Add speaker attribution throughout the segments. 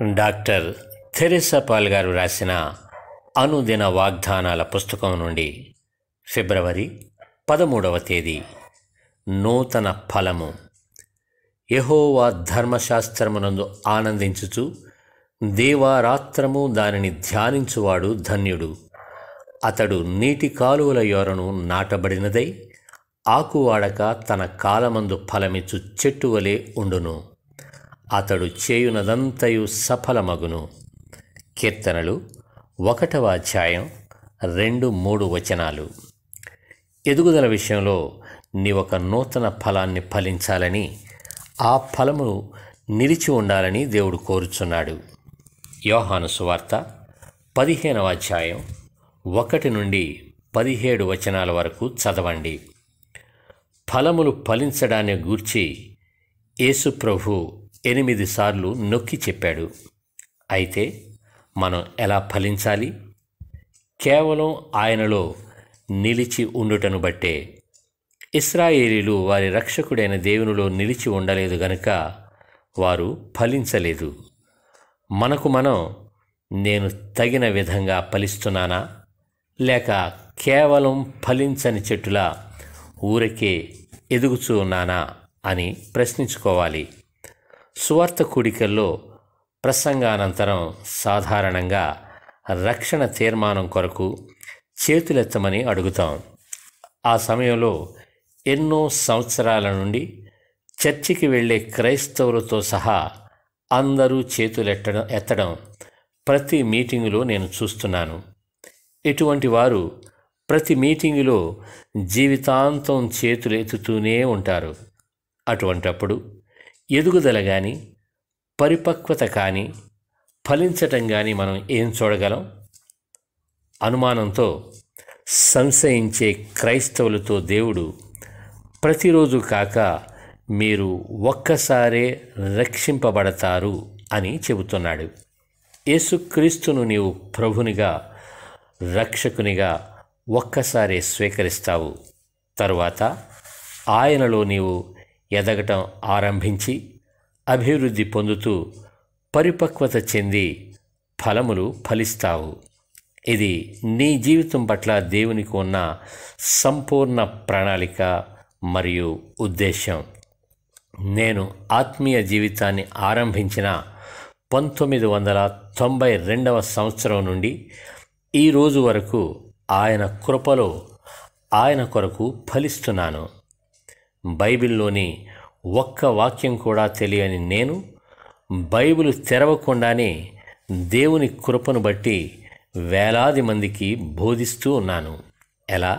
Speaker 1: doctor Theresa Paul గారు రాసిన అనుదిన వాగ్దానాల పుస్తకం నుండి ఫిబ్రవరి పదమూడవ తేదీ నూతన ఫలము యహోవా ధర్మశాస్త్రమునందు ఆనందించుచు దేవారాత్రము దానిని ధ్యానించువాడు ధన్యుడు అతడు నీటి కాలువల యోరను నాటబడినదై ఆకువాడక తన కాలమందు ఫలమిచ్చు చెట్టు వలె ఉండును అతడు చేయునదంతయు సఫలమగును కీర్తనలు ఒకటవ అధ్యాయం రెండు మూడు వచనాలు ఎదుగుదల విషయంలో నీ ఒక నూతన ఫలాన్ని ఫలించాలని ఆ ఫలము నిలిచి ఉండాలని దేవుడు కోరుచున్నాడు యోహాను సువార్త పదిహేనవ అధ్యాయం ఒకటి నుండి పదిహేడు వచనాల వరకు చదవండి ఫలములు ఫలించడాన్ని గూర్చి యేసు ప్రభు ఎనిమిది సార్లు నొక్కి చెప్పాడు అయితే మనం ఎలా ఫలించాలి కేవలం ఆయనలో నిలిచి ఉండుటను బట్టే ఇస్రాయేలీలు వారి రక్షకుడైన దేవునిలో నిలిచి ఉండలేదు గనుక వారు ఫలించలేదు మనకు మనం నేను తగిన విధంగా ఫలిస్తున్నానా లేక కేవలం ఫలించని చెట్టులా ఊరికే ఎదుగుచూ ఉన్నానా అని ప్రశ్నించుకోవాలి సువార్త కూడికల్లో ప్రసంగానంతరం సాధారణంగా రక్షణ తీర్మానం కొరకు చేతులెత్తమని అడుగుతాం ఆ సమయంలో ఎన్నో సంవత్సరాల నుండి చర్చికి వెళ్ళే క్రైస్తవులతో సహా అందరూ చేతులెట్టడం ఎత్తడం ప్రతి మీటింగులో నేను చూస్తున్నాను ఇటువంటి వారు ప్రతి మీటింగులో జీవితాంతం చేతులు ఎత్తుతూనే ఉంటారు అటువంటప్పుడు ఎదుగుదల కానీ పరిపక్వత కానీ ఫలించటం కానీ మనం ఏం చూడగలం అనుమానంతో సంశయించే క్రైస్తవులతో దేవుడు ప్రతిరోజు కాక మీరు ఒక్కసారే రక్షింపబడతారు అని చెబుతున్నాడు యేసుక్రీస్తును నీవు ప్రభునిగా రక్షకునిగా ఒక్కసారే స్వీకరిస్తావు తరువాత ఆయనలో నీవు ఎదగటం ఆరంభించి అభివృద్ధి పొందుతూ పరిపక్వత చెంది ఫలములు ఫలిస్తావు ఇది నీ జీవితం పట్ల దేవునికి ఉన్న సంపూర్ణ ప్రణాళిక మరియు ఉద్దేశం నేను ఆత్మీయ జీవితాన్ని ఆరంభించిన పంతొమ్మిది వందల తొంభై రెండవ సంవత్సరం నుండి ఈ రోజు వరకు ఆయన కృపలో ఆయన కొరకు ఫలిస్తున్నాను బైబిల్లోని ఒక్క వాక్యం కూడా తెలియని నేను బైబిల్ తెరవకుండానే దేవుని కృపను బట్టి వేలాది మందికి బోధిస్తూ ఉన్నాను ఎలా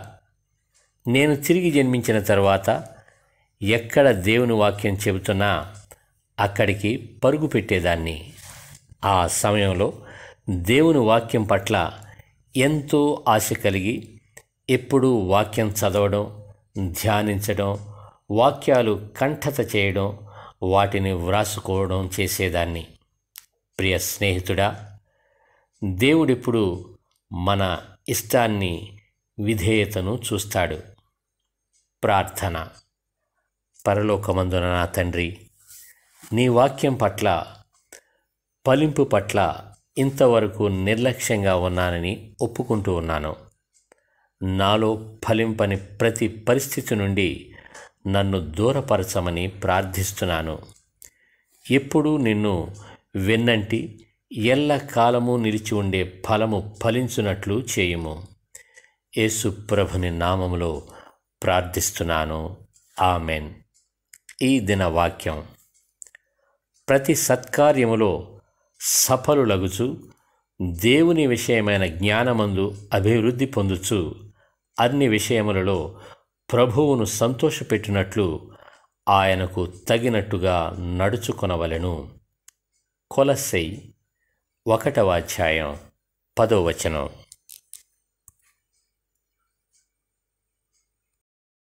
Speaker 1: నేను తిరిగి జన్మించిన తర్వాత ఎక్కడ దేవుని వాక్యం చెబుతున్నా అక్కడికి పరుగు పెట్టేదాన్ని ఆ సమయంలో దేవుని వాక్యం పట్ల ఎంతో ఆశ కలిగి ఎప్పుడూ వాక్యం చదవడం ధ్యానించడం వాక్యాలు కంఠత చేయడం వాటిని వ్రాసుకోవడం చేసేదాన్ని ప్రియ స్నేహితుడా దేవుడిప్పుడు మన ఇష్టాన్ని విధేయతను చూస్తాడు ప్రార్థన పరలోకమందున నా తండ్రి నీ వాక్యం పట్ల ఫలింపు పట్ల ఇంతవరకు నిర్లక్ష్యంగా ఉన్నానని ఒప్పుకుంటూ ఉన్నాను నాలో ఫలింపని ప్రతి పరిస్థితి నుండి నన్ను దూరపరచమని ప్రార్థిస్తున్నాను ఎప్పుడూ నిన్ను వెన్నంటి ఎల్ల కాలము నిలిచి ఉండే ఫలము ఫలించున్నట్లు చేయుము యేసు ప్రభుని నామములో ప్రార్థిస్తున్నాను ఆమెన్ ఈ దిన వాక్యం ప్రతి సత్కార్యములో సఫలులగుచు దేవుని విషయమైన జ్ఞానమందు అభివృద్ధి పొందుచు అన్ని విషయములలో ప్రభువును సంతోషపెట్టినట్లు ఆయనకు తగినట్టుగా నడుచుకొనవలెను కొలసై ఒకటవ అధ్యాయం పదో వచనం